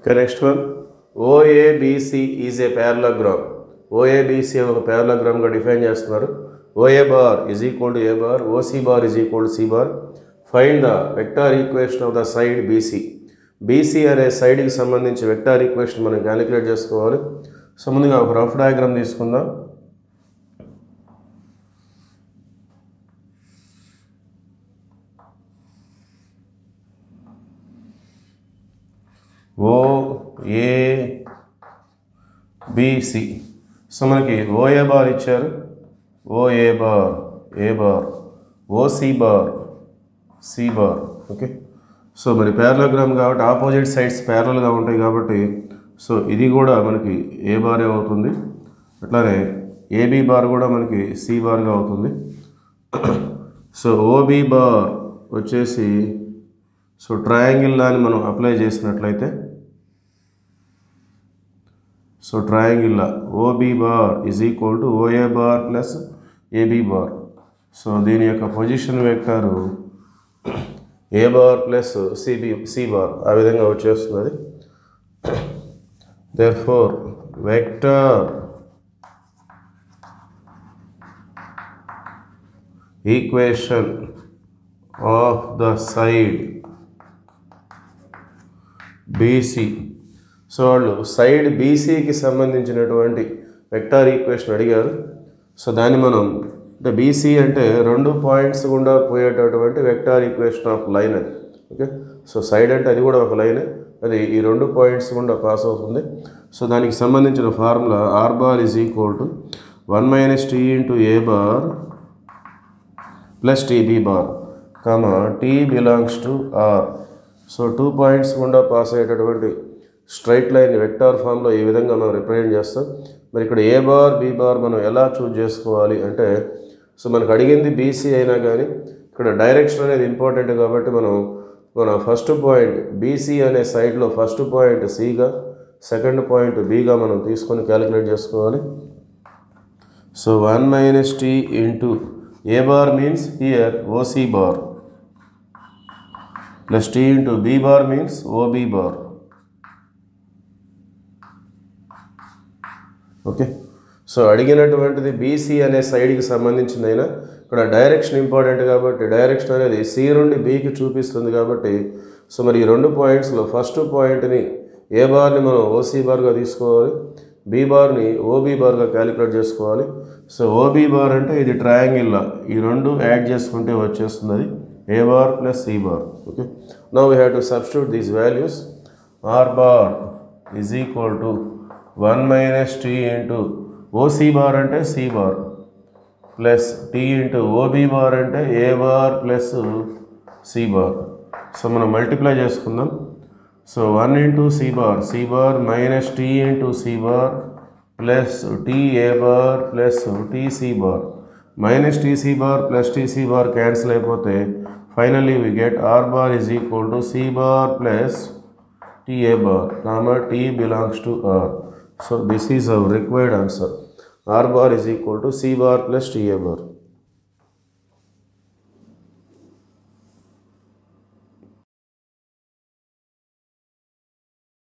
Okay, next one. OABC is a parallelogram. OABC అని ఒక parallelogram గా డిఫైన్ చేస్తున్నారు OA bar is equal to A bar OC bar is equal to C bar find the vector equation of the side BC BC అనే సైడ్కి సంబంధించి vector equation మనం calculate చేసుకోవాలి so ముందుగా ఒక రఫ్ డయాగ్రామ్ తీసుకుందాం ఓ ఏ బిసి సో మనకి OA bar ఇచ్చారు OA bar A bar OC bar C bar okay so మరి ప్యారలోగ్రామ్ కాబట్టి ఆపోజిట్ సైడ్స్ ప్యారల్గా ఉంటాయి కాబట్టి సో ఇది కూడా మనకి ఏ బారే అవుతుంది అట్లానే ఏబి బార్ కూడా మనకి సి బార్గా అవుతుంది సో ఓబి బార్ వచ్చేసి సో ట్రయాంగిల్ అని మనం అప్లై చేసినట్లయితే so triangle OB bar is equal to OA bar plus AB bar so దీని యొక్క position vector A bar plus CB C bar ఆ విధంగా వచ్చేస్తుంది therefore vector equation of the side BC so వాళ్ళు side బీసీకి సంబంధించినటువంటి vector equation అడిగారు so దాన్ని మనం అంటే బీసీ అంటే రెండు పాయింట్స్ గుండా పోయేటటువంటి వెక్టార్ ఈక్వేషన్ ఆఫ్ లైన్ అది ఓకే సో సైడ్ అంటే అది కూడా ఒక లైన్ అది ఈ రెండు పాయింట్స్ గుండా పాస్ అవుతుంది సో దానికి సంబంధించిన formula R bar is equal to one minus T into A bar plus TB bar comma T belongs to R so two points గుండా పాస్ అయ్యేటటువంటి స్ట్రైట్ లైన్ వెక్టార్ ఫామ్లో ఈ విధంగా మనం రిప్రజెంట్ చేస్తాం మరి ఇక్కడ ఏ బార్ బి బార్ మనం ఎలా చూజ్ చేసుకోవాలి అంటే సో మనకు అడిగింది బీసీ అయినా కానీ ఇక్కడ డైరెక్షన్ అనేది ఇంపార్టెంట్ కాబట్టి మనం మన ఫస్ట్ పాయింట్ బీసీ అనే సైడ్లో ఫస్ట్ పాయింట్ సిగా సెకండ్ పాయింట్ బిగా మనం తీసుకొని క్యాలిక్యులేట్ చేసుకోవాలి so one minus T into A bar means here OC bar plus T into B bar means OB bar okay so అడిగినటువంటిది బీసీ అనే సైడ్కి సంబంధించిందైనా ఇక్కడ డైరెక్షన్ ఇంపార్టెంట్ కాబట్టి డైరెక్షన్ అనేది సి నుండి బీకి చూపిస్తుంది కాబట్టి సో మరి ఈ రెండు పాయింట్స్లో ఫస్ట్ పాయింట్ని ఏ బార్ని మనం ఓసీ బార్గా తీసుకోవాలి బీ బార్ని ఓబీ బార్గా క్యాలిక్యులేట్ చేసుకోవాలి సో ఓబీ బార్ అంటే ఇది ట్రయాంగిల్ ఈ రెండు యాడ్ చేసుకుంటే వచ్చేస్తుంది అది A bar plus C bar okay now we have to substitute these values R bar is equal to one minus T into OC bar అంటే C bar plus T into OB bar అంటే A bar plus C bar so మనం multiply చేసుకుందాం so one into C bar C bar minus T into C bar plus T A bar plus T C bar minus TC bar plus TC bar cancel అయిపోతే finally we get R bar is equal to C bar plus TA bar, comma T belongs to R. So this is our required answer. R bar is equal to C bar plus TA bar.